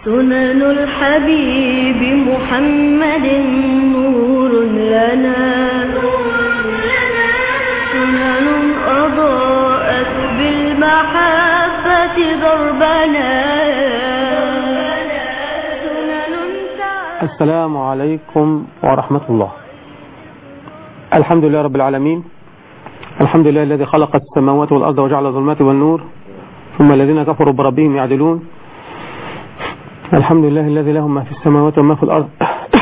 سنن الحبيب محمد نور لنا سنن أضاءت بالمحبة دربنا سنن تعالى السلام عليكم ورحمة الله الحمد لله رب العالمين الحمد لله الذي خلق السماوات والأرض وجعل الظلمات والنور ثم الذين كفروا بربهم يعدلون الحمد لله الذي له ما في السماوات وما في الأرض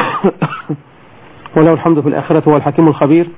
وله الحمد في الآخرة هو الحكيم الخبير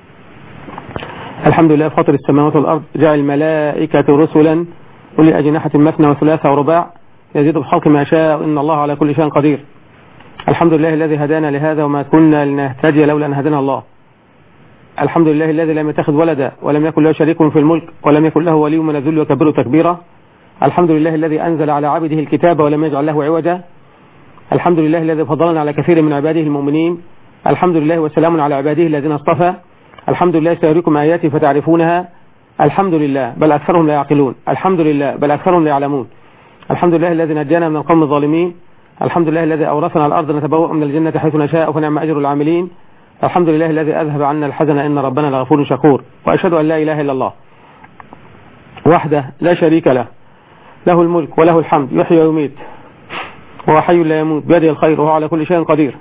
الحمد لله فاطر السماوات والأرض جعل الملائكة رسلا أولي أجنحة مثنى وثلاثة ورباع يزيد بالخلق ما شاء إن الله على كل شيء قدير الحمد لله الذي هدانا لهذا وما كنا لنهتدي لولا أن هدانا الله الحمد لله الذي لم يتخذ ولدا ولم يكن له شريك في الملك ولم يكن له ولي من الذل وكبره تكبيرا الحمد لله الذي أنزل على عبده الكتاب ولم يجعل له عوجا الحمد لله الذي فضلنا على كثير من عباده المؤمنين الحمد لله وسلام على عباده الذين اصطفى الحمد لله سيريكم آياتي فتعرفونها الحمد لله بل أكثرهم لا يعقلون الحمد لله بل أكثرهم لا يعلمون الحمد لله الذي نجانا من القوم الظالمين الحمد لله الذي أورثنا الأرض نتبوأ من الجنة حيث نشاء فنعم أجر العاملين الحمد لله الذي أذهب عنا الحزن إن ربنا لغفور شكور وأشهد أن لا إله إلا الله وحده لا شريك له له الملك وله الحمد يحيي ويميت وهو حي لا يموت بيده الخير وهو على كل شيء قدير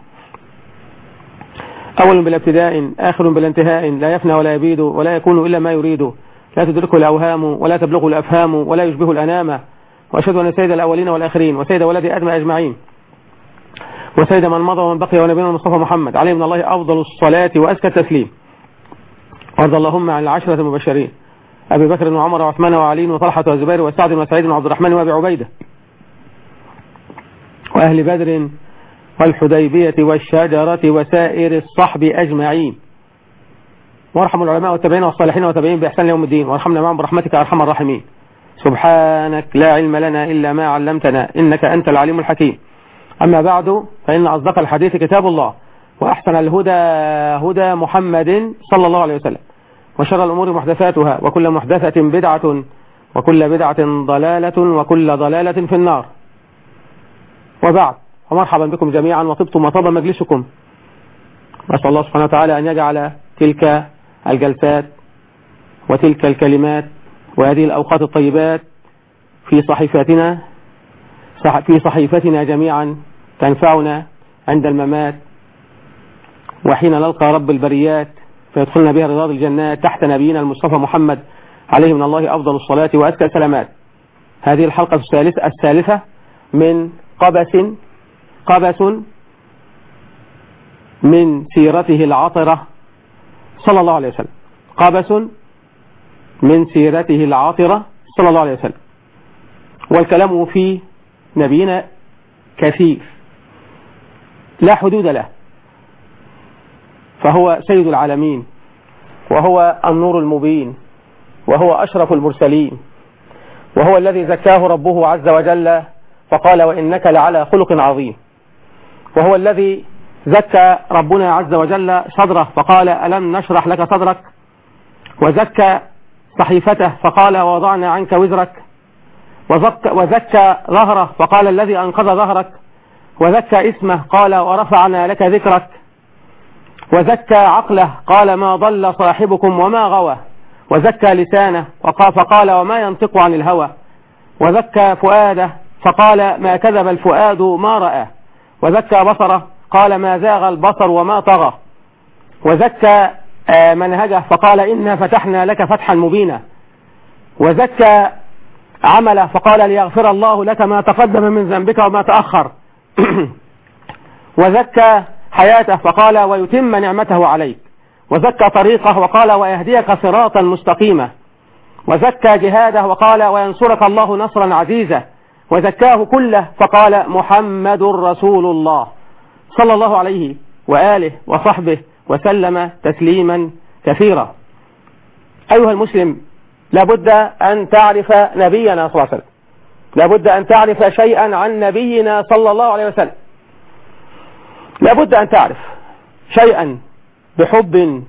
أول بلا ابتداء آخر بلا انتهاء لا يفنى ولا يبيد ولا يكون إلا ما يريد لا تدركه الأوهام ولا تبلغه الأفهام ولا يشبه الأنام وأشهد أن سيد الأولين والآخرين وسيد ولد آدم أجمعين وسيد من مضى ومن بقي ونبينا المصطفى محمد عليه من الله أفضل الصلاة وأزكى التسليم وارض اللهم عن العشرة المبشرين أبي بكر وعمر وعثمان وعلي وطلحة وزبير وسعد وسعيد وعبد الرحمن وأبي عبيدة وأهل بدر والحديبية والشجرة وسائر الصحب أجمعين وارحم العلماء والتابعين والصالحين والتابعين بإحسان يوم الدين وارحمنا معهم برحمتك أرحم الراحمين سبحانك لا علم لنا إلا ما علمتنا إنك أنت العليم الحكيم أما بعد فإن أصدق الحديث كتاب الله وأحسن الهدى هدى محمد صلى الله عليه وسلم وشر الأمور محدثاتها وكل محدثة بدعة وكل بدعة ضلالة وكل ضلالة في النار وبعد ومرحبا بكم جميعا وطبتم وطاب مجلسكم نسأل الله سبحانه وتعالى أن يجعل تلك الجلسات وتلك الكلمات وهذه الأوقات الطيبات في صحيفتنا في صحيفتنا جميعا تنفعنا عند الممات وحين نلقى رب البريات فيدخلنا بها رياض الجنات تحت نبينا المصطفى محمد عليه من الله أفضل الصلاة وأزكى السلامات هذه الحلقة الثالثة الثالثة من قبس قبس من سيرته العطرة صلى الله عليه وسلم قبس من سيرته العاطرة صلى الله عليه وسلم والكلام في نبينا كثير لا حدود له فهو سيد العالمين وهو النور المبين وهو أشرف المرسلين وهو الذي زكاه ربه عز وجل فقال وإنك لعلى خلق عظيم وهو الذي زكى ربنا عز وجل صدره فقال ألم نشرح لك صدرك وزكى صحيفته فقال وضعنا عنك وزرك وزكى, وزكى ظهره فقال الذي أنقذ ظهرك وزكى اسمه قال ورفعنا لك ذكرك وزكى عقله قال ما ضل صاحبكم وما غوى وزكى لسانه فقال وما ينطق عن الهوى وزكى فؤاده فقال ما كذب الفؤاد ما رأى وزكى بصره قال ما زاغ البصر وما طغى وزكى منهجه فقال إنا فتحنا لك فتحا مبينا وزكى عمله فقال ليغفر الله لك ما تقدم من ذنبك وما تأخر وزكى حياته فقال ويتم نعمته عليك وزكى طريقه وقال ويهديك صراطا مستقيما وزكى جهاده وقال وينصرك الله نصرا عزيزا وزكاه كله فقال محمد رسول الله صلى الله عليه وآله وصحبه وسلم تسليما كثيرا أيها المسلم لابد أن تعرف نبينا صلى الله عليه وسلم لابد أن تعرف شيئا عن نبينا صلى الله عليه وسلم لابد أن تعرف شيئا بحب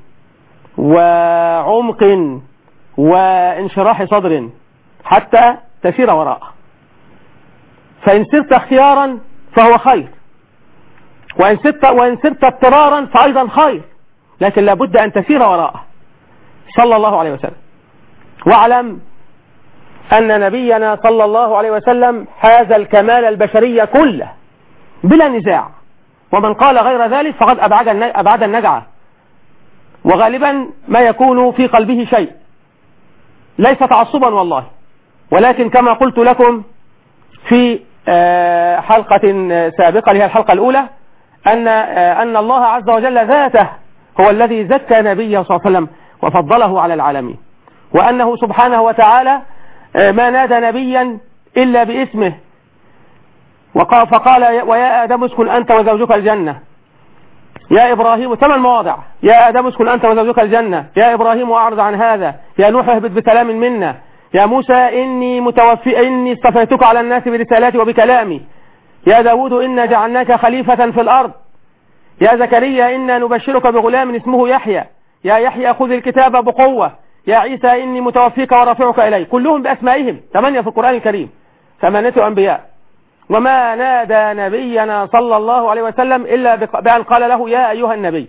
وعمق وانشراح صدر حتى تسير وراءه فإن سرت اختيارا فهو خير وإن سرت, وإن سرت اضطرارا فأيضا خير لكن لابد أن تسير وراءه صلى الله عليه وسلم واعلم أن نبينا صلى الله عليه وسلم حاز الكمال البشرية كله بلا نزاع ومن قال غير ذلك فقد أبعد أبعد النجعة وغالبا ما يكون في قلبه شيء ليس تعصبا والله ولكن كما قلت لكم في حلقة سابقة اللي هي الحلقة الأولى أن أن الله عز وجل ذاته هو الذي زكى نبيه صلى الله عليه وسلم وفضله على العالمين وأنه سبحانه وتعالى ما نادى نبيا إلا باسمه وقال فقال ويا آدم اسكن أنت وزوجك الجنة يا إبراهيم ثمان مواضع يا آدم اسكن أنت وزوجك الجنة يا إبراهيم أعرض عن هذا يا نوح اهبط بسلام منا يا موسى إني متوفي إني اصطفيتك على الناس برسالاتي وبكلامي يا داود إنا جعلناك خليفة في الأرض يا زكريا إنا نبشرك بغلام اسمه يحيى يا يحيى خذ الكتاب بقوة يا عيسى إني متوفيك ورافعك إلي كلهم بأسمائهم ثمانية في القرآن الكريم ثمانية أنبياء وما نادى نبينا صلى الله عليه وسلم إلا بأن قال له يا أيها النبي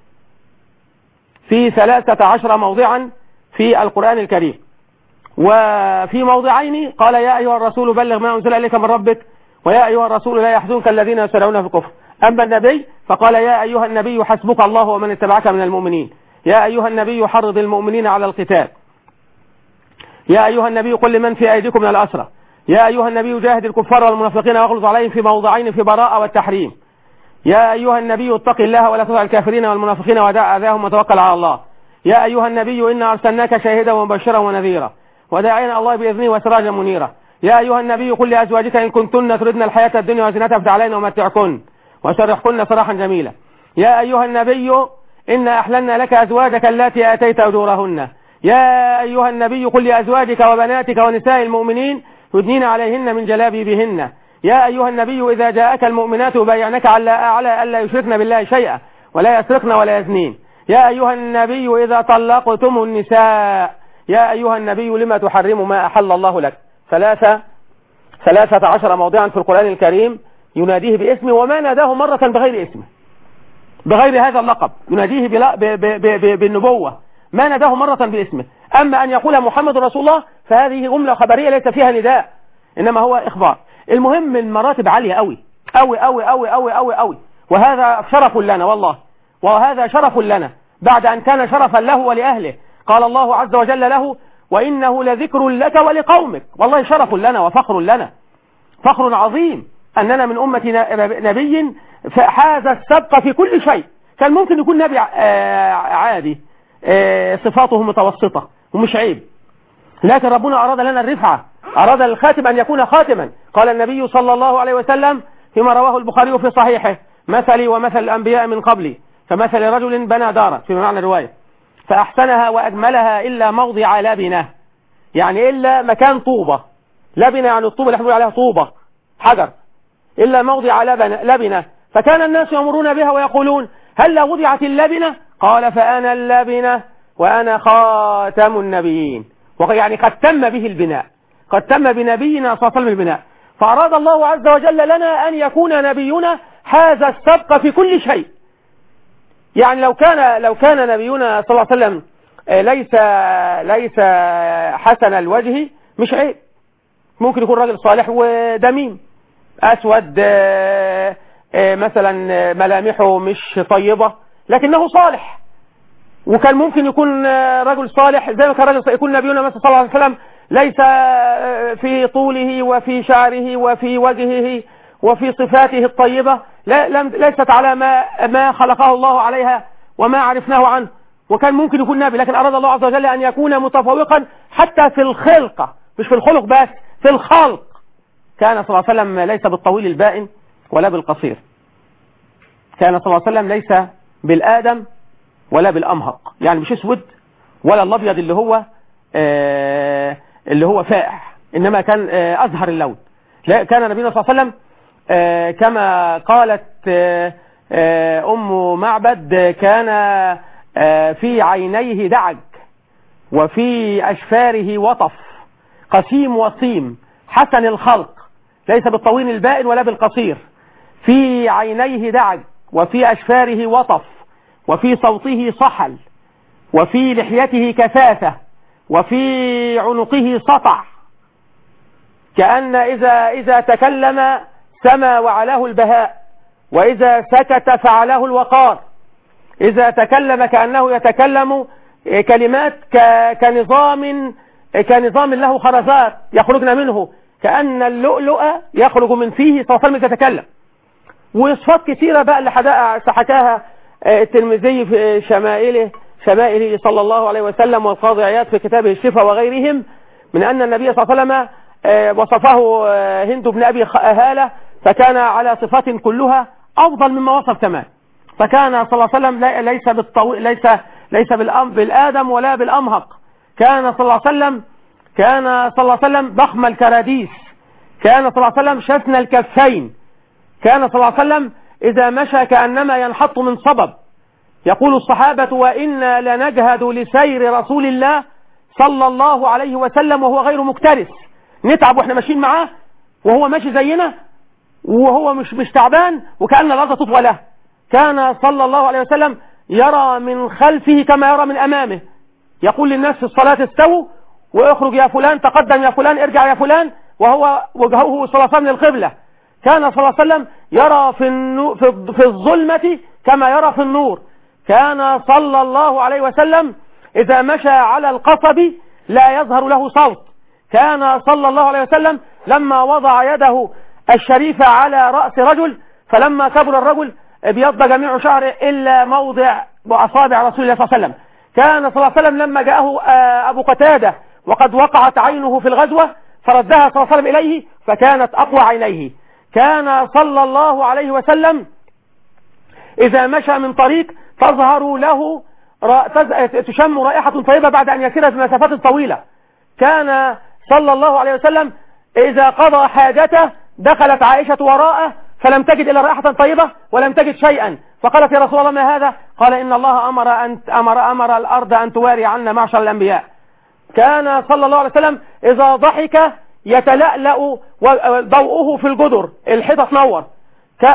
في ثلاثة عشر موضعا في القرآن الكريم وفي موضعين قال يا أيها الرسول بلغ ما أنزل إليك من ربك ويا أيها الرسول لا يحزنك الذين يسرعون في الكفر أما النبي فقال يا أيها النبي حسبك الله ومن اتبعك من المؤمنين يا أيها النبي حرض المؤمنين على القتال يا أيها النبي قل لمن في أيديكم من الأسرى يا أيها النبي جاهد الكفار والمنافقين واغلظ عليهم في موضعين في براءة والتحريم يا أيها النبي اتق الله ولا تطع الكافرين والمنافقين ودع أذاهم وتوكل على الله يا أيها النبي إنا أرسلناك شاهدا ومبشرا ونذيرا وداعيا الله بإذنه وسراجا منيرا يا أيها النبي قل لأزواجك إن كنتن تردن الحياة الدنيا وزينتها فتعالين ومتعكن وسرحكن سراحا جميلا يا أيها النبي إنا أحللنا لك أزواجك التي آتيت أجورهن يا أيها النبي قل لأزواجك وبناتك ونساء المؤمنين يدنين عليهن من جلابيبهن يا أيها النبي إذا جاءك المؤمنات يبايعنك على على ألا يشركن بالله شيئا ولا يسرقن ولا يزنين يا أيها النبي إذا طلقتم النساء يا أيها النبي لما تحرم ما أحل الله لك ثلاثة ثلاثة عشر موضعا في القرآن الكريم يناديه باسمه وما ناداه مرة بغير اسمه بغير هذا اللقب يناديه بلا ب ب ب بالنبوة ما ناداه مرة باسمه أما أن يقول محمد رسول الله فهذه جملة خبرية ليس فيها نداء إنما هو إخبار المهم المراتب عالية أوي أوي أوي أوي أوي أوي أوي وهذا شرف لنا والله وهذا شرف لنا بعد أن كان شرفا له ولأهله قال الله عز وجل له وإنه لذكر لك ولقومك والله شرف لنا وفخر لنا فخر عظيم أننا من أمة نبي حاز السبق في كل شيء كان ممكن يكون نبي عادي صفاته متوسطة ومش عيب لكن ربنا أراد لنا الرفعة أراد للخاتم أن يكون خاتما قال النبي صلى الله عليه وسلم فيما رواه البخاري في صحيحه مثلي ومثل الأنبياء من قبلي كمثل رجل بنى دارا في معنى الرواية فأحسنها وأجملها إلا موضع لبنة يعني إلا مكان طوبة لبنة يعني الطوبة اللي احنا بنقول عليها طوبة حجر إلا موضع لبنة, لبنة فكان الناس يمرون بها ويقولون هل وضعت اللبنة قال فأنا اللبنة وأنا خاتم النبيين يعني قد تم به البناء قد تم بنبينا صلى الله عليه وسلم البناء فأراد الله عز وجل لنا أن يكون نبينا حاز السبق في كل شيء يعني لو كان لو كان نبينا صلى الله عليه وسلم ليس ليس حسن الوجه مش عيب ممكن يكون راجل صالح ودميم أسود مثلا ملامحه مش طيبة لكنه صالح وكان ممكن يكون رجل صالح زي ما كان رجل يكون نبينا مثلا صلى الله عليه وسلم ليس في طوله وفي شعره وفي وجهه وفي صفاته الطيبة لا لم ليست على ما ما خلقه الله عليها وما عرفناه عنه وكان ممكن يكون نبي لكن أراد الله عز وجل أن يكون متفوقا حتى في الخلقة مش في الخلق بس في الخلق كان صلى الله عليه وسلم ليس بالطويل البائن ولا بالقصير كان صلى الله عليه وسلم ليس بالآدم ولا بالأمهق يعني مش اسود ولا الأبيض اللي هو آه اللي هو فائح إنما كان آه أزهر اللون لا كان نبينا صلى الله عليه وسلم آه كما قالت أم معبد كان في عينيه دعج وفي أشفاره وطف قسيم وصيم حسن الخلق ليس بالطويل البائن ولا بالقصير في عينيه دعج وفي أشفاره وطف وفي صوته صحل وفي لحيته كثافة وفي عنقه سطع كأن إذا إذا تكلم سما وعلاه البهاء وإذا سكت فعلاه الوقار إذا تكلم كأنه يتكلم كلمات كنظام كنظام له خرزات يخرجن منه كأن اللؤلؤ يخرج من فيه صلى الله عليه وسلم يتكلم وصفات كثيرة بقى اللي حكاها الترمذي في شمائله شمائله صلى الله عليه وسلم والقاضي عياض في كتابه الشفاء وغيرهم من أن النبي صلى الله عليه وسلم وصفه هند بن أبي هالة فكان على صفات كلها أفضل مما وصف تمام فكان صلى الله عليه وسلم ليس بالطويل ليس ليس بالأم بالآدم ولا بالأمهق كان صلى الله عليه وسلم كان صلى الله عليه وسلم ضخم الكراديس كان صلى الله عليه وسلم شفن الكفين كان صلى الله عليه وسلم إذا مشى كأنما ينحط من صبب يقول الصحابة وإنا لنجهد لسير رسول الله صلى الله عليه وسلم وهو غير مكترث نتعب واحنا ماشيين معاه وهو ماشي زينا وهو مش مش تعبان وكأن الأرض تطوى له كان صلى الله عليه وسلم يرى من خلفه كما يرى من أمامه يقول للناس في الصلاة استووا واخرج يا فلان تقدم يا فلان ارجع يا فلان وهو وجهه صلى الله عليه وسلم للقبلة كان صلى الله عليه وسلم يرى في, النو في, في الظلمة كما يرى في النور كان صلى الله عليه وسلم إذا مشى على القصب لا يظهر له صوت كان صلى الله عليه وسلم لما وضع يده الشريفة على رأس رجل فلما كبر الرجل ابيض جميع شعره إلا موضع أصابع رسول الله صلى الله عليه وسلم كان صلى الله عليه وسلم لما جاءه أبو قتادة وقد وقعت عينه في الغزوة فردها صلى الله عليه وسلم إليه فكانت أقوى عينيه كان صلى الله عليه وسلم إذا مشى من طريق تظهر له تشم رائحة طيبة بعد أن يسير بمسافات طويلة كان صلى الله عليه وسلم إذا قضى حاجته دخلت عائشة وراءه فلم تجد إلا رائحة طيبة ولم تجد شيئا فقالت يا رسول الله ما هذا قال إن الله أمر, أن أمر, أمر الأرض أن تواري عنا معشر الأنبياء كان صلى الله عليه وسلم إذا ضحك يتلألأ ضوءه في الجدر الحيطة تنور ك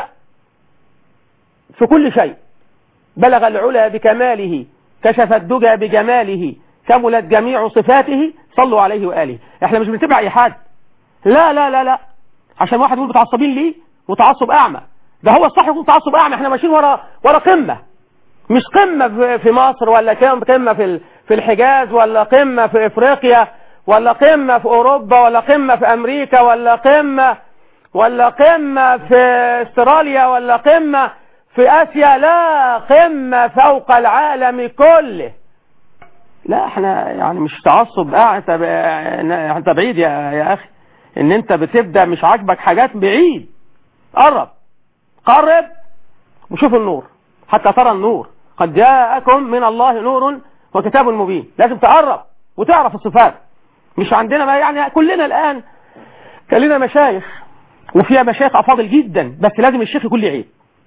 في كل شيء بلغ العلا بكماله كشف الدجى بجماله كملت جميع صفاته صلوا عليه وآله احنا مش بنتبع اي حد لا لا لا لا عشان واحد يقول متعصبين ليه وتعصب اعمى ده هو الصح يكون تعصب اعمى احنا ماشيين ورا ورا قمه مش قمه في مصر ولا قمه في في الحجاز ولا قمه في افريقيا ولا قمه في اوروبا ولا قمه في امريكا ولا قمه ولا قمه في استراليا ولا قمه في اسيا لا قمه فوق العالم كله لا احنا يعني مش تعصب اه انت انت بعيد يا يا اخي ان انت بتبدا مش عاجبك حاجات بعيد قرب قرب وشوف النور حتى ترى النور قد جاءكم من الله نور وكتاب مبين لازم تقرب وتعرف الصفات مش عندنا ما يعني كلنا الآن كان لنا مشايخ وفيها مشايخ أفاضل جدا بس لازم الشيخ يكون له عيب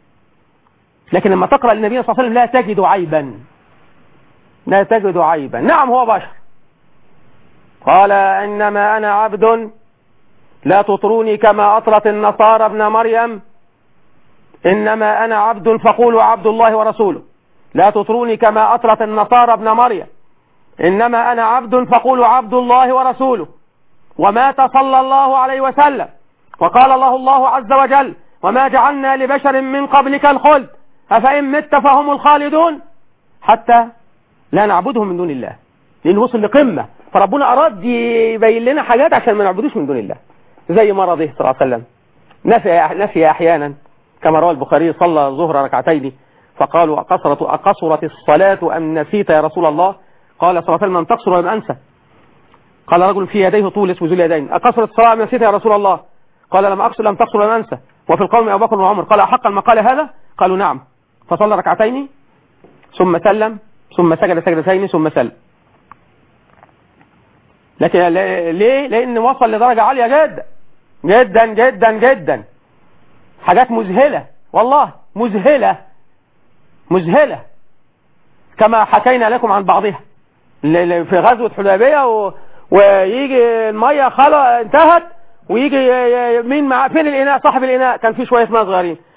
لكن لما تقرأ للنبي صلى الله عليه وسلم لا تجد عيبا لا تجد عيبا نعم هو بشر قال إنما أنا عبد لا تطروني كما أطرت النصارى ابن مريم إنما أنا عبد فقولوا عبد الله ورسوله لا تطروني كما أطرت النصارى ابن مريم إنما أنا عبد فقولوا عبد الله ورسوله ومات صلى الله عليه وسلم وقال الله الله عز وجل وما جعلنا لبشر من قبلك الخلد أفإن مت فهم الخالدون حتى لا نعبدهم من دون الله لأنه وصل لقمة فربنا أراد يبين لنا حاجات عشان ما نعبدوش من دون الله زي مرضه صلى الله عليه وسلم نسي, نسي أحيانا كما روى البخاري صلى الظهر ركعتين فقالوا أقصرت, أقصرت الصلاة أم نسيت يا رسول الله قال صلى الله عليه وسلم تقصر أم أنسى قال رجل في يديه طول اسمه ذو اليدين أقصرت الصلاة أم نسيت يا رسول الله قال لم أقصر لم تقصر أم أنسى وفي القوم أبو بكر وعمر قال أحقا ما قال هذا قالوا نعم فصلى ركعتين ثم سلم ثم سجد سجدتين ثم سلم لكن ليه لأن وصل لدرجة عالية جدا جدا جدا جدا حاجات مذهلة والله مذهلة مذهلة كما حكينا لكم عن بعضها في غزوة حديبية و... ويجي المية خلا انتهت ويجي مين مع فين الإناء صاحب الإناء كان في شوية ماء صغيرين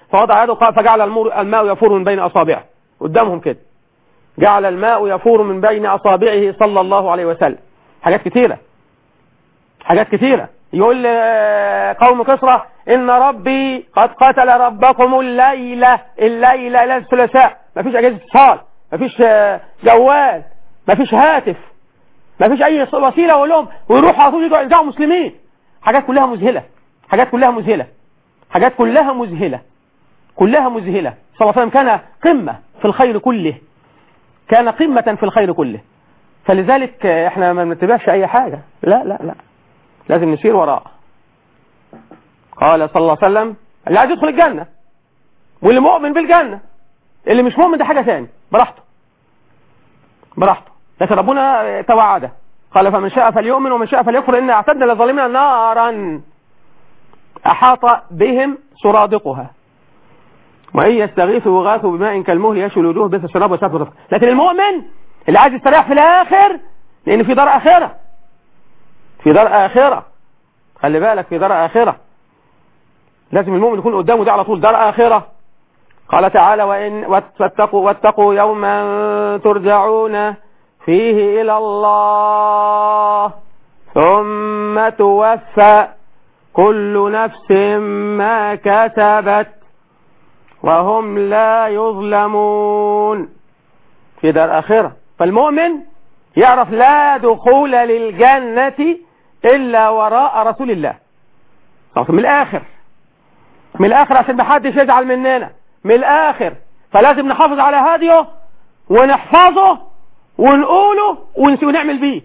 فوضع يده قال فجعل المور- الماء يفور من بين اصابعه قدامهم كده جعل الماء يفور من بين اصابعه صلى الله عليه وسلم حاجات كتيره حاجات كتيره يقول آه، قوم كسرى ان ربي قد قتل ربكم الليله الليله ليله الثلاثاء مفيش اجهزه اتصال مفيش آه، جوال مفيش هاتف مفيش اي وسيله اقول لهم ويروحوا على طول يجوا يرجعوا مسلمين حاجات كلها مذهله حاجات كلها مذهله حاجات كلها مذهله كلها مذهله صلى الله عليه وسلم كان قمه في الخير كله كان قمه في الخير كله فلذلك آه، احنا ما بنتبعش اي حاجه لا لا لا لازم نسير وراءه قال صلى الله عليه وسلم اللي عايز يدخل الجنة واللي مؤمن بالجنة اللي مش مؤمن ده حاجة تاني براحته براحته لكن ربنا توعده قال فمن شاء فليؤمن ومن شاء فليكفر إن أعتدنا للظالمين نارا أحاط بهم سرادقها وإن يستغيثوا يغاثوا بماء كالمهل يشوي الوجوه بث الشراب وسات الرفق لكن المؤمن اللي عايز يستريح في الآخر لأن في دار آخرة في دار آخرة خلي بالك في دار آخرة لازم المؤمن يكون قدامه ده على طول دار آخرة قال تعالى وإن واتقوا واتقوا يوما ترجعون فيه إلى الله ثم توفى كل نفس ما كسبت وهم لا يظلمون في دار آخرة فالمؤمن يعرف لا دخول للجنة إلا وراء رسول الله صح من الآخر من الآخر عشان محدش يزعل مننا من الآخر فلازم نحافظ على هديه ونحفظه ونقوله ونس- ونعمل بيه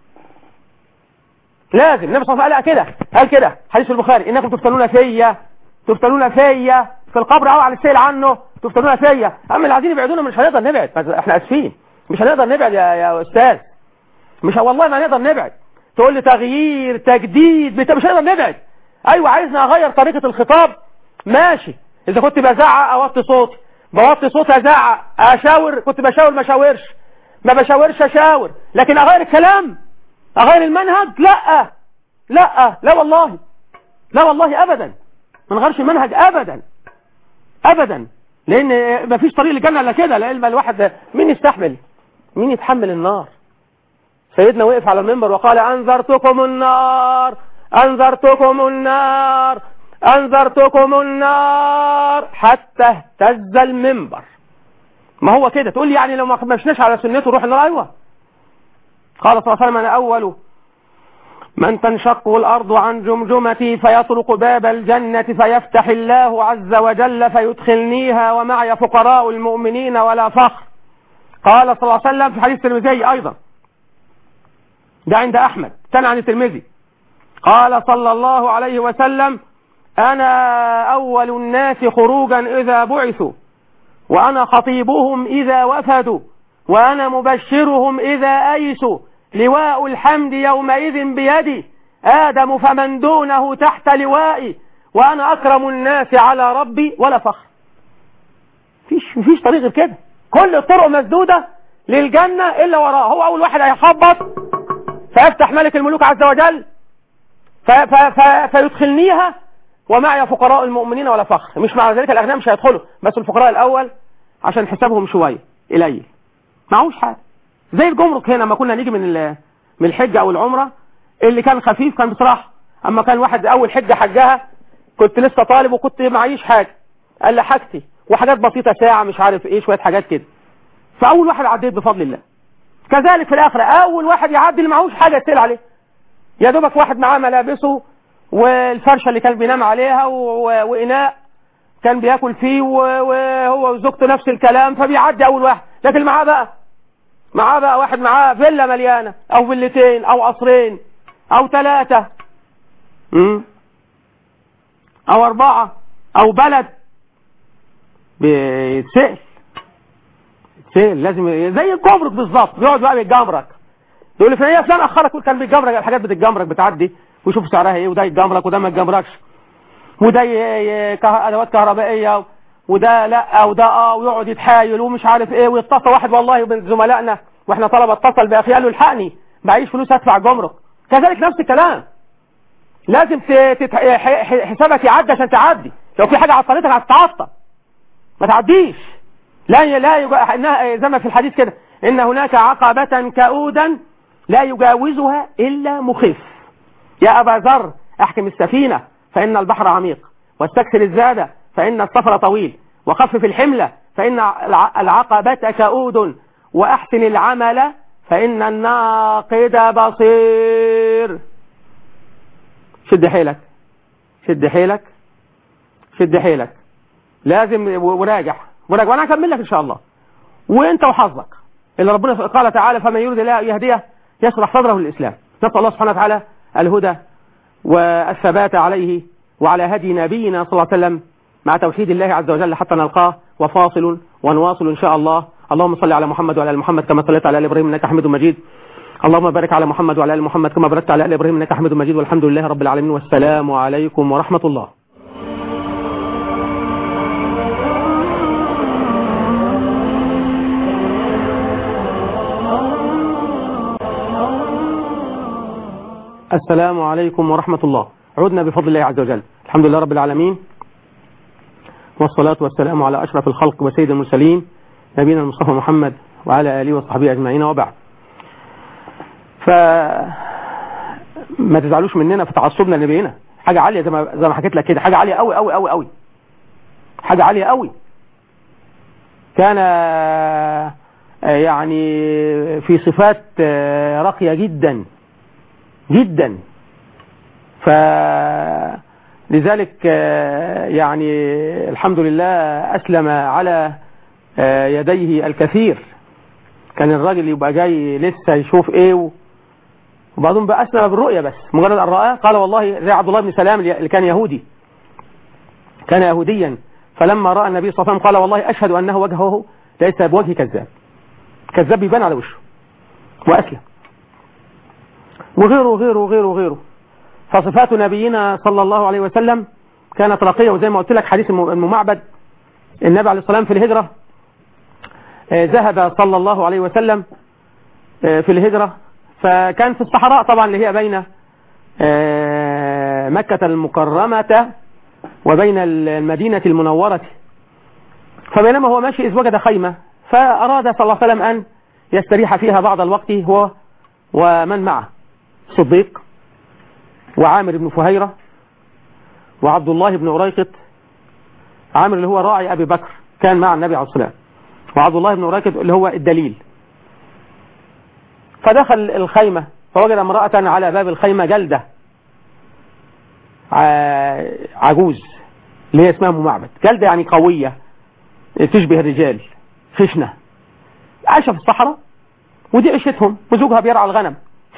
لازم النبي صلى الله عليه وسلم قال كده قال كده حديث البخاري انكم تفتنون فيا تفتنون فيا في القبر او على السيل عنه تفتنون فيا اما اللي عايزين يبعدونا مش هنقدر نبعد بس احنا اسفين مش هنقدر نبعد يا يا استاذ مش والله ما هنقدر نبعد تقول لي تغيير تجديد بت... مش هنقدر نبعد ايوه عايزني اغير طريقه الخطاب ماشي اذا كنت بزعق اوطي صوتي بوطي صوتي ازعق اشاور كنت بشاور ما اشاورش ما بشاورش اشاور لكن اغير الكلام اغير المنهج لا لا لا والله لا والله ابدا ما نغيرش المنهج ابدا ابدا لان ما فيش طريق للجنه الا كده لان الواحد مين يستحمل مين يتحمل النار سيدنا وقف على المنبر وقال انذرتكم النار انذرتكم النار انذرتكم النار حتى اهتز المنبر ما هو كده تقول لي يعني لو ما مشناش على سنته روح النار ايوه قال صلى الله عليه وسلم انا اول من تنشق الارض عن جمجمتي فيطرق باب الجنة فيفتح الله عز وجل فيدخلنيها ومعي فقراء المؤمنين ولا فخر قال صلى الله عليه وسلم في حديث الترمذي ايضا ده عند احمد كان عن الترمذي قال صلى الله عليه وسلم انا اول الناس خروجا اذا بعثوا وانا خطيبهم اذا وفدوا وانا مبشرهم اذا ايسوا لواء الحمد يومئذ بيدي ادم فمن دونه تحت لوائي وانا اكرم الناس على ربي ولا فخر فيش مفيش طريق غير كده كل الطرق مسدودة للجنة الا وراه هو اول واحد هيخبط فيفتح ملك الملوك عز وجل ف ف ف فيدخلنيها ومعي فقراء المؤمنين ولا فخر مش مع ذلك الاغنياء مش هيدخلوا بس الفقراء الاول عشان حسابهم شوية قليل معهوش حاجة زي الجمرك هنا لما كنا نيجي من ال- من الحجة او العمرة اللي كان خفيف كان بصراحة اما كان واحد اول حجة حجها كنت لسه طالب وكنت معيش حاجة قال لي حاجتي وحاجات بسيطة ساعة مش عارف ايه شوية حاجات كده فاول واحد عديت بفضل الله كذلك في الاخرة اول واحد يعدي اللي معهوش حاجة يتسال عليه يا دوبك واحد معاه ملابسه والفرشة اللي كان بينام عليها و... و... وإناء كان بياكل فيه و... وهو وزوجته نفس الكلام فبيعدي أول واحد لكن معاه بقى معاه بقى واحد معاه فيلا مليانة أو فيلتين أو قصرين أو ثلاثة مم. أو أربعة أو بلد بيتسأل يتسأل لازم زي الجمرك بالظبط بيقعد بقى بيتجمرك يقول لي فلان فلان اخرك يقول كان بيتجمرك الحاجات بتتجمرك بتعدي ويشوف سعرها ايه وده يتجمرك وده ما يتجمركش وده ي- ي- كه- ادوات كهربائيه وده لا وده اه ويقعد يتحايل ومش عارف ايه ويتصل واحد والله من زملائنا واحنا طلبه اتصل باخي قال له الحقني معيش فلوس ادفع الجمرك كذلك نفس الكلام لازم ت- تت- ح- ح- حسابك يعدي عشان تعدي لو في حاجة عطلتك هتتعطل ما تعديش لا لا يجا... إنها زي ما في الحديث كده إن هناك عقبة كؤودا لا يجاوزها إلا مخف يا أبا ذر أحكم السفينة فإن البحر عميق واستكثر الزاد فإن السفر طويل وخفف الحملة فإن الع- العقبة كؤود وأحسن العمل فإن الناقد بصير شد حيلك شد حيلك شد حيلك لازم وراجع وراجع وانا هكمل لك ان شاء الله وانت وحظك اللي ربنا قال تعالى فمن يريد الله يهديه يشرح صدره للاسلام نسال الله سبحانه وتعالى الهدى والثبات عليه وعلى هدي نبينا صلى الله عليه وسلم مع توحيد الله عز وجل حتى نلقاه وفاصل ونواصل ان شاء الله اللهم صل على محمد وعلى ال محمد كما صليت على ال ابراهيم انك حميد مجيد اللهم بارك على محمد وعلى ال محمد كما باركت على ال ابراهيم انك حميد مجيد والحمد لله رب العالمين والسلام عليكم ورحمه الله السلام عليكم ورحمة الله عدنا بفضل الله عز وجل الحمد لله رب العالمين والصلاة والسلام على أشرف الخلق وسيد المرسلين نبينا المصطفى محمد وعلى آله وصحبه أجمعين وبعد ف ما تزعلوش مننا في تعصبنا لنبينا حاجة عالية زي ما زي ما حكيت لك كده حاجة عالية قوي قوي قوي قوي حاجة عالية قوي كان آه، يعني في صفات آه، راقية جدا جدا ف لذلك آه، يعني الحمد لله أسلم على آه، يديه الكثير كان الراجل يبقى جاي لسه يشوف ايه و- وبعضهم بقى أسلم بالرؤية بس مجرد أن رآه قال والله زي عبد الله بن سلام اللي كان يهودي كان يهوديا فلما رأى النبي صلى الله عليه وسلم قال والله أشهد أنه وجهه ليس بوجه كذاب كذاب يبان على وشه وأسلم وغيره وغيره وغيره وغيره فصفات نبينا صلى الله عليه وسلم كانت راقية وزي ما قلت لك حديث الم- المعبد النبي عليه الصلاة والسلام في الهجرة آه، ذهب صلى الله عليه وسلم آه، في الهجرة فكان في الصحراء طبعا اللي هي بين آه، مكة المكرمة وبين المدينة المنورة فبينما هو ماشي إذ وجد خيمة فأراد صلى الله عليه وسلم أن يستريح فيها بعض الوقت هو ومن معه صديق وعامر بن فهيرة وعبد الله بن أريقط عامر اللي هو راعي أبي بكر كان مع النبي عليه الصلاة والسلام وعبد الله بن أريقط اللي هو الدليل فدخل الخيمة فوجد امرأة على باب الخيمة جلدة ع- عجوز اللي هي اسمها أم معبد جلدة يعني قوية تشبه الرجال خشنة عايشة في الصحراء ودي عيشتهم وزوجها بيرعى الغنم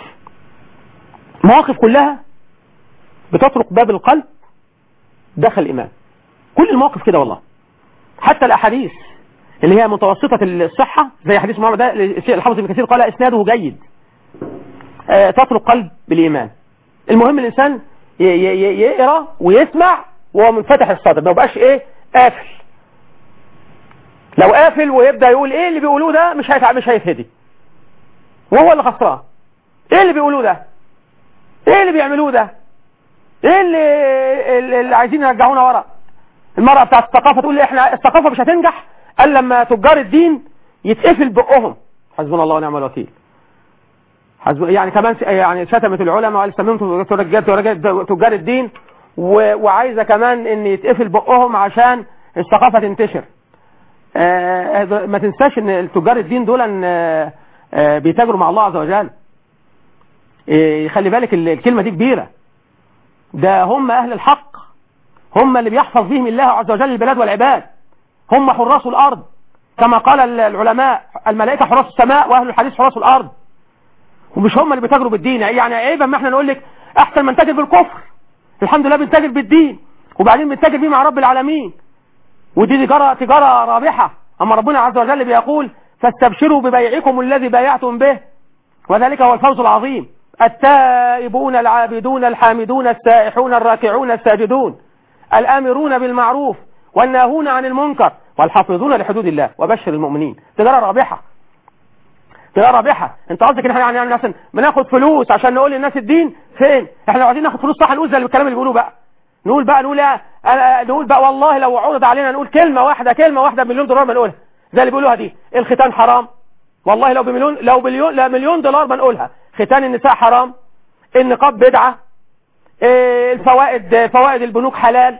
مواقف كلها بتطرق باب القلب دخل الإمام كل المواقف كده والله حتى الأحاديث اللي هي متوسطة الصحة زي حديث محمد ده الحافظ ابن كثير قال إسناده جيد آه، تطرق قلب بالإيمان المهم الإنسان ي- ي- ي- يقرأ ويسمع وهو منفتح الصدر ما يبقاش إيه قافل لو قافل ويبدأ يقول إيه اللي بيقولوه ده مش هيتع... مش هيتهدي وهو اللي خسران إيه اللي بيقولوه ده إيه اللي بيعملوه ده إيه اللي, اللي- اللي عايزين يرجعونا ورا المرأة بتاعت الثقافة تقول لي احنا الثقافة مش هتنجح الا لما تجار الدين يتقفل بقهم حسبنا الله ونعم الوكيل حسب يعني كمان س- يعني شتمت العلماء وقال سممتم تجار تجار الدين و- وعايزه كمان ان يتقفل بقهم عشان الثقافه تنتشر آه، ما تنساش ان تجار الدين دول آه، آه، بيتاجروا مع الله عز وجل آه، خلي بالك ال- الكلمه دي كبيره ده هم اهل الحق هم اللي بيحفظ بهم الله عز وجل البلاد والعباد هم حراس الأرض كما قال ال- العلماء الملائكة حراس السماء وأهل الحديث حراس الأرض ومش هم اللي بيتاجروا بالدين يعني عيبا ما احنا نقول لك أحسن من تاجر بالكفر الحمد لله بنتاجر بالدين وبعدين بنتاجر بيه مع رب العالمين ودي تجارة تجارة رابحة أما ربنا عز وجل بيقول فاستبشروا ببيعكم الذي بايعتم به وذلك هو الفوز العظيم التائبون العابدون الحامدون السائحون الراكعون الساجدون الآمرون بالمعروف والناهون عن المنكر والحافظون لحدود الله وبشر المؤمنين تجارة رابحة تجارة رابحة انت قصدك ان احنا يعني يعني مثلا بناخد فلوس عشان نقول للناس الدين فين احنا لو عايزين ناخد فلوس صح نقول زي الكلام اللي بيقولوه بقى نقول بقى نقول ايه أنا نقول بقى والله لو عرض علينا نقول كلمة واحدة كلمة واحدة بمليون دولار ما نقولها زي اللي بيقولوها دي الختان حرام والله لو بمليون لو بليون لا مليون دولار ما نقولها ختان النساء حرام النقاب بدعة إيه الفوائد فوائد البنوك حلال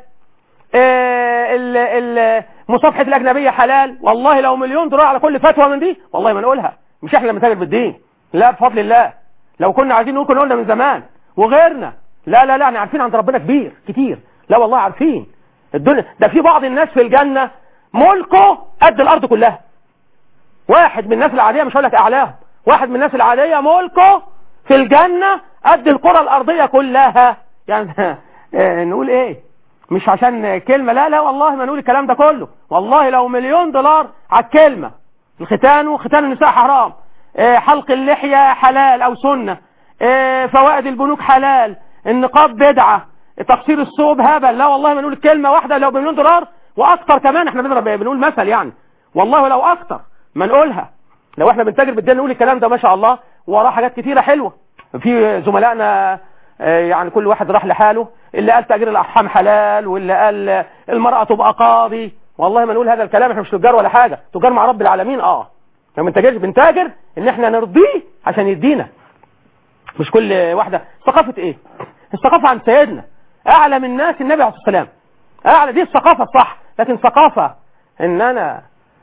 إيه ال- ال- مصافحة الأجنبية حلال والله لو مليون دولار على كل فتوى من دي والله ما نقولها مش احنا اللي بنتاجر بالدين لا بفضل الله لو كنا عايزين نقول كنا قلنا من زمان وغيرنا لا لا لا احنا عارفين عند ربنا كبير كتير لا والله عارفين الدنيا ده في بعض الناس في الجنة ملكه قد الأرض كلها واحد من الناس العادية مش هقول لك أعلاهم واحد من الناس العادية ملكه في الجنة قد الكرة الأرضية كلها يعني آه، نقول ايه مش عشان كلمة لا لا والله ما نقول الكلام ده كله والله لو مليون دولار على الكلمة الختان وختان النساء حرام آه، حلق اللحية حلال أو سنة آه، فوائد البنوك حلال النقاب بدعة تقصير الثوب هبل لا والله ما نقول كلمة واحدة لو بمليون دولار وأكتر كمان احنا بنضرب بنقول مثل يعني والله لو أكتر ما نقولها لو احنا بنتاجر بالدين نقول الكلام ده ما شاء الله وراه حاجات كتيرة حلوة في زملائنا آه، يعني كل واحد راح لحاله اللي قال تأجير الأرحام حلال واللي قال المرأة تبقى قاضي والله ما نقول هذا الكلام احنا مش تجار ولا حاجة تجار مع رب العالمين اه ما بنتاجرش بنتاجر ان احنا نرضيه عشان يدينا مش كل واحدة ثقافة ايه الثقافة عن سيدنا اعلى من الناس النبي عليه الصلاة والسلام اعلى دي الثقافة الصح لكن ثقافة ان انا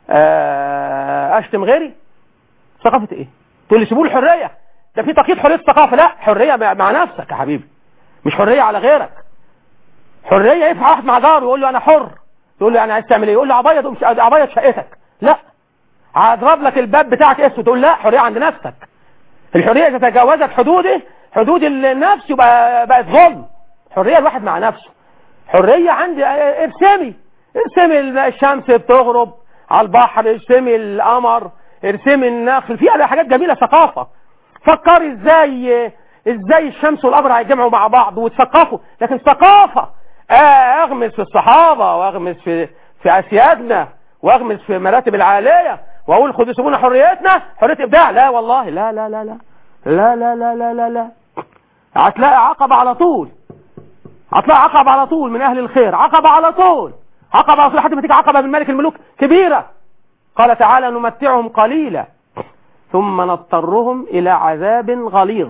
آه، اشتم غيري ثقافة ايه تقول لي سيبوا الحرية ده في تقييد حرية الثقافة لا حرية مع مع نفسك يا حبيبي مش حرية على غيرك حرية ينفع واحد مع جاره يقول له انا حر تقول له انا عايز تعمل ايه يقول له عبيض مش عبيض شقتك لا هضرب لك الباب بتاعك اسود تقول لا حرية عند نفسك الحرية اذا تجاوزت حدوده حدود النفس يبقى بقت ظلم حرية الواحد مع نفسه حرية عندي اه، ارسمي ارسمي الشمس بتغرب على البحر ارسمي القمر ارسمي النخل فيها حاجات جميلة ثقافة فكري ازاي ازاي الشمس والقمر هيتجمعوا مع بعض وتثقفوا لكن ثقافة اه، اغمس في الصحابة واغمس في في اسيادنا واغمس في مراتب العالية واقول خدوا سيبونا حريتنا حرية ابداع لا والله لا لا لا لا لا لا لا لا لا لا هتلاقي عقبة على طول هتلاقي عقبة على طول من اهل الخير عقبة على طول عقبة على طول لحد ما تيجي عقبة من ملك الملوك كبيرة قال تعالى نمتعهم قليلا ثم نضطرهم الى عذاب غليظ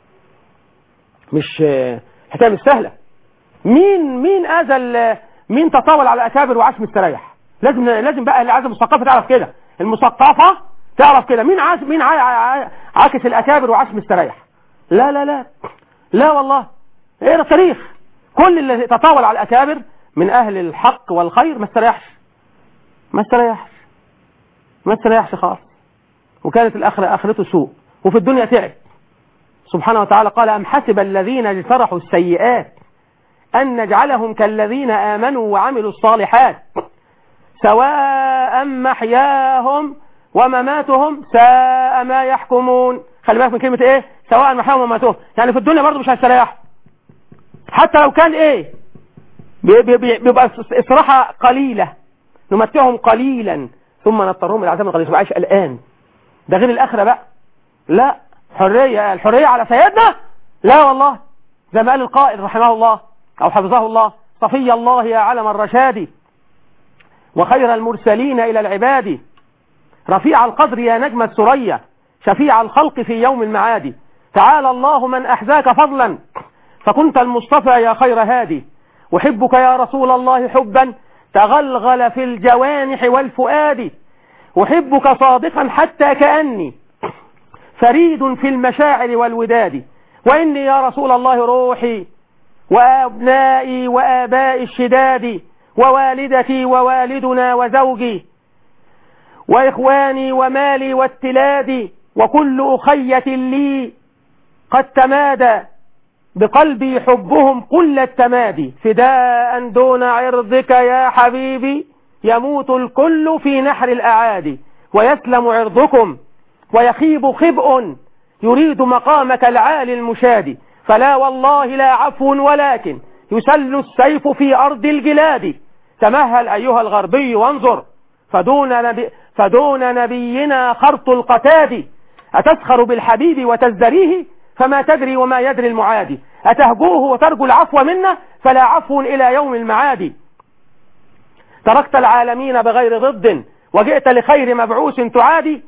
مش آه، حكايه مش سهله مين مين اذى مين تطاول على الاكابر وعاش مستريح لازم لازم بقى اللي عايز المثقفه تعرف كده المثقفه تعرف كده مين عاش مين عا- عا- عاكس الاكابر وعاش مستريح لا لا لا لا والله ايه التاريخ كل اللي تطاول على الاكابر من اهل الحق والخير ما استريحش ما استريحش ما استريحش خالص وكانت الاخره اخرته سوء وفي الدنيا تعب سبحانه وتعالى قال أم حسب الذين اجترحوا السيئات أن نجعلهم كالذين آمنوا وعملوا الصالحات سواء محياهم ومماتهم ساء ما يحكمون خلي بالك من كلمة ايه سواء محياهم ومماتهم يعني في الدنيا برضه مش هيستريحوا حتى لو كان ايه بي- بي- بي- بيبقى استراحة قليلة نمتعهم قليلا ثم نضطرهم الى عذاب غليظ وعايش الآن ده غير الآخرة بقى لا حرية الحرية على سيدنا لا والله زي ما قال القائل رحمه الله أو حفظه الله صفي الله يا علم الرشاد وخير المرسلين إلى العباد رفيع القدر يا نجم السرية شفيع الخلق في يوم المعاد تعالى الله من أحزاك فضلا فكنت المصطفى يا خير هادي أحبك يا رسول الله حبا تغلغل في الجوانح والفؤاد أحبك صادقا حتى كأني فريد في المشاعر والوداد وإني يا رسول الله روحي وأبنائي وآبائي الشداد ووالدتي ووالدنا وزوجي وإخواني ومالي والتلاد وكل أخية لي قد تمادى بقلبي حبهم كل التمادي فداء دون عرضك يا حبيبي يموت الكل في نحر الأعادي ويسلم عرضكم ويخيب خبء يريد مقامك العالي المشاد فلا والله لا عفو ولكن يسل السيف في أرض الجلاد تمهل أيها الغربي وانظر فدون, نبي فدون نبينا خرط القتاد أتسخر بالحبيب وتزدريه فما تدري وما يدري المعادي أتهجوه وترجو العفو منا فلا عفو إلى يوم المعاد تركت العالمين بغير ضد وجئت لخير مبعوث تعادي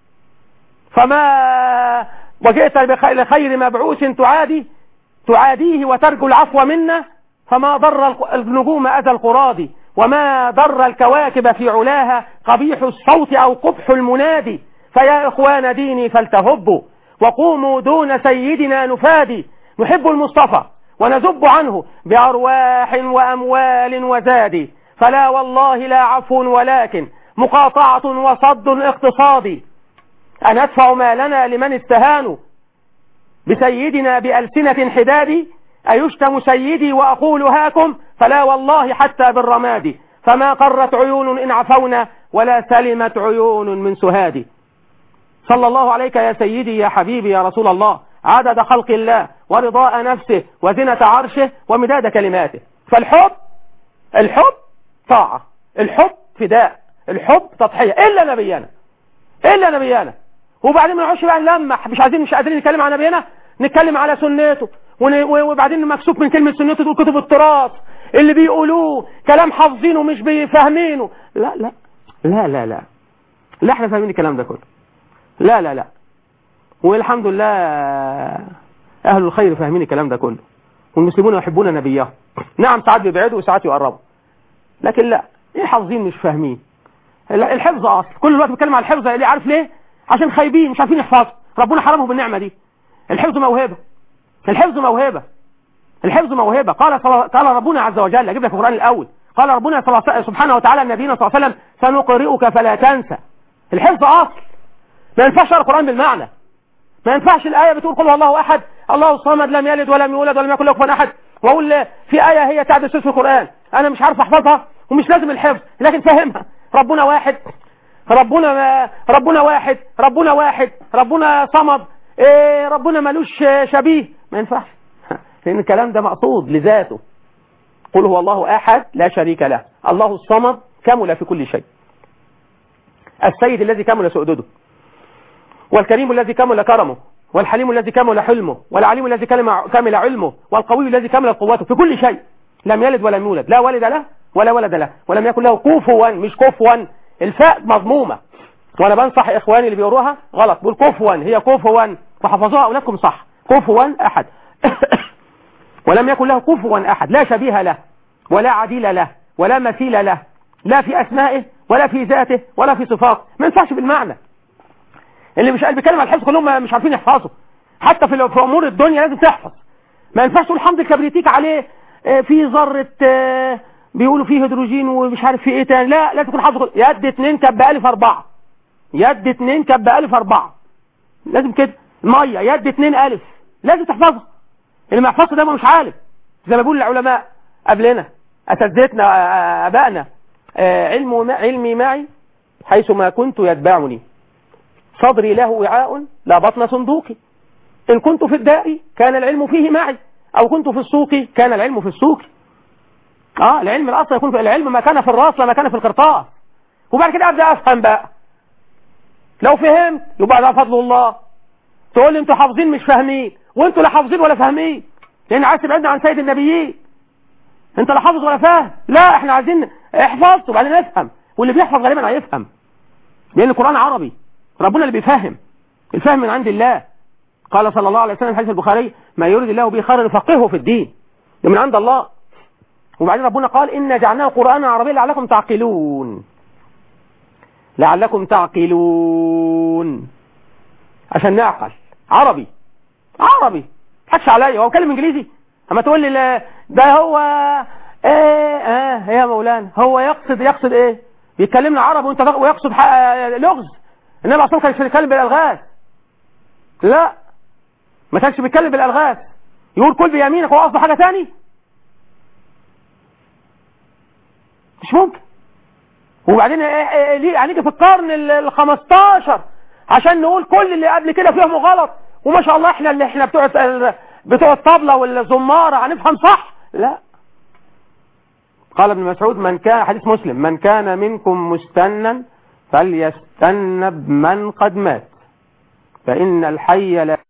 فما وجئت بخ- لخير مبعوث تعادي تعاديه وترجو العفو منا فما ضر الق- النجوم أذى القراض وما ضر الكواكب في علاها قبيح الصوت أو قبح المنادي فيا إخوان ديني فلتهبوا وقوموا دون سيدنا نفادي نحب المصطفى ونذب عنه بأرواح وأموال وزاد فلا والله لا عفو ولكن مقاطعة وصد اقتصادي أن أدفع مالنا لمن استهانوا بسيدنا بألسنة حداد أيشتم سيدي وأقول هاكم فلا والله حتى بالرماد فما قرت عيون إن عفونا ولا سلمت عيون من سهاد صلى الله عليك يا سيدي يا حبيبي يا رسول الله عدد خلق الله ورضاء نفسه وزنة عرشه ومداد كلماته فالحب الحب طاعة الحب فداء الحب تضحية إلا نبينا إلا نبينا وبعدين ما نقعدش بقى نلمح مش عايزين مش قادرين نتكلم عن نبينا نتكلم على سنته ون- وبعدين مكسوف من كلمة سنته تقول كتب التراث اللي بيقولوه كلام حافظينه مش بيفهمينه لا لا لا لا لا لا احنا فاهمين الكلام ده كله لا لا لا والحمد لله أهل الخير فاهمين الكلام ده كله والمسلمون يحبون نبيهم نعم ساعات بيبعدوا وساعات يقربوا لكن لا ايه حافظين مش فاهمين لا، الحفظ اصل كل الوقت بيتكلم على الحفظ ليه عارف ليه عشان خايبين مش عارفين يحفظوا ربنا حرمهم بالنعمه دي الحفظ موهبه الحفظ موهبه الحفظ موهبه قال صل... قال ربنا عز وجل اجيب لك القران الاول قال ربنا صل... سبحانه وتعالى لنبينا صلى الله عليه وسلم سنقرئك فلا تنسى الحفظ اصل ما ينفعش اقرا القران بالمعنى ما ينفعش الايه بتقول قل هو الله احد الله الصمد لم يلد ولم يولد ولم يكن له كفوا احد واقول في ايه هي تعدل ثلث القران انا مش عارف احفظها ومش لازم الحفظ لكن فاهمها ربنا واحد ربنا ما ربنا واحد ربنا واحد ربنا صمد إيه ربنا ملوش شبيه ما ينفعش لان الكلام ده مقصود لذاته قل هو الله احد لا شريك له الله الصمد كمل في كل شيء السيد الذي كمل سؤدده والكريم الذي كمل كرمه والحليم الذي كمل حلمه والعليم الذي كمل كمل علمه والقوي الذي كمل قوته في كل شيء لم يلد ولم يولد لا والد له ولا ولد له ولم يكن له كفوا مش كفوا الفاء مضمومة وانا بنصح اخواني اللي بيقروها غلط بقول كفوا هي كفوا وحفظوها اولادكم صح كفوا احد ولم يكن له كفوا احد لا شبيه له ولا عديل له ولا مثيل له لا في اسمائه ولا في ذاته ولا في صفاته ما ينفعش بالمعنى اللي مش قال بيتكلم على الحفظ كلهم مش عارفين يحفظوا حتى في في امور الدنيا لازم تحفظ ما ينفعش تقول حمض الكبريتيك عليه آه، في ذره آه، بيقولوا فيه هيدروجين ومش عارف في ايه تاني لا لازم تكون حافظ كل- يد اتنين كب الف اربعة يد اتنين كب الف اربعة لازم كده ميه يد اتنين الف لازم تحفظها اللي ما يحفظش ده ما مش عالم زي ما بيقول العلماء قبلنا اساتذتنا آه، ابائنا آه، علم علمي معي حيث ما كنت يتبعني صدري له وعاء لا بطن صندوقي إن كنت في الداء كان العلم فيه معي أو كنت في السوق كان العلم في السوق اه العلم الأصل يكون في العلم ما كان في الراس لما كان في القرطاس وبعد كده أبدأ أفهم بقى لو فهمت يبقى ده فضل الله تقول لي انتوا حافظين مش فاهمين وانتوا لا حافظين ولا فاهمين لأن عايز تبعدنا عن سيد النبيين انت لا حافظ ولا فاهم لا احنا عايزين احفظ وبعدين افهم واللي بيحفظ غالبا هيفهم لأن القرآن عربي ربنا اللي بيفهم الفهم من عند الله قال صلى الله عليه وسلم في حديث البخاري ما يريد الله به خيرا يفقهه في الدين ده من عند الله وبعدين ربنا قال إن جعلناه قرآنا عربيا لعلكم تعقلون لعلكم تعقلون عشان نعقل عربي عربي حكش عليا هو كلام انجليزي اما تقول لي لا ده هو ايه اه يا مولانا هو يقصد يقصد ايه بيتكلمنا عربي وانت ويقصد ح- لغز النبي اصلا كان بيتكلم بالالغاز لا ما كانش بيتكلم بالالغاز يقول كل بيمينك هو قصده حاجه تاني مش ممكن وبعدين إيه- إيه- ليه هنيجي في القرن ال- ال 15 عشان نقول كل اللي قبل كده فيهم غلط وما شاء الله احنا اللي احنا بتوع ال- بتوع الطبلة والزمارة هنفهم صح لا قال ابن مسعود من كان حديث مسلم من كان منكم مستنا فليستن بمن قد مات فإن الحي لا